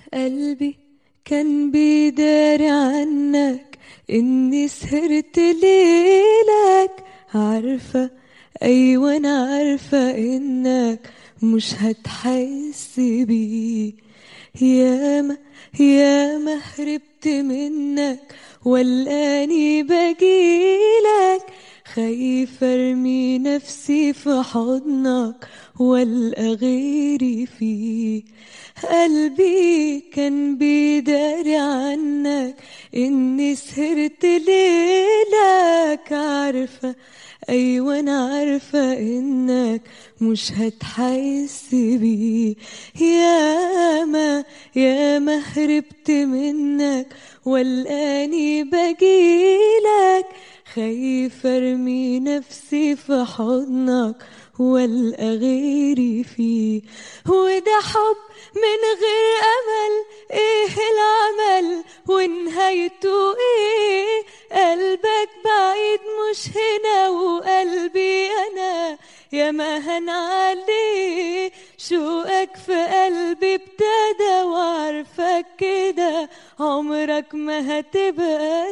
قلبي كان بيداري عنك اني سهرت ليلك عارفة ايوه انا عارفة انك مش هتحس بيه ياما ياما هربت منك والاني بجيلك خايفة ارمي نفسي في حضنك والقى غيري فيه قلبي كان بيداري عنك اني سهرت ليلك عارفة ايوه انا عارفة انك مش هتحس بيه ياما ياما هربت منك والاني بجيلك خايفة ارمي نفسي في حضنك والقى غيري فيه وده حب من غير امل ايه العمل ونهايته ايه قلبك بعيد مش هنا وقلبي انا يا ما هنعليه شوقك في قلبي ابتدى وعارفك كده عمرك ما هتبقى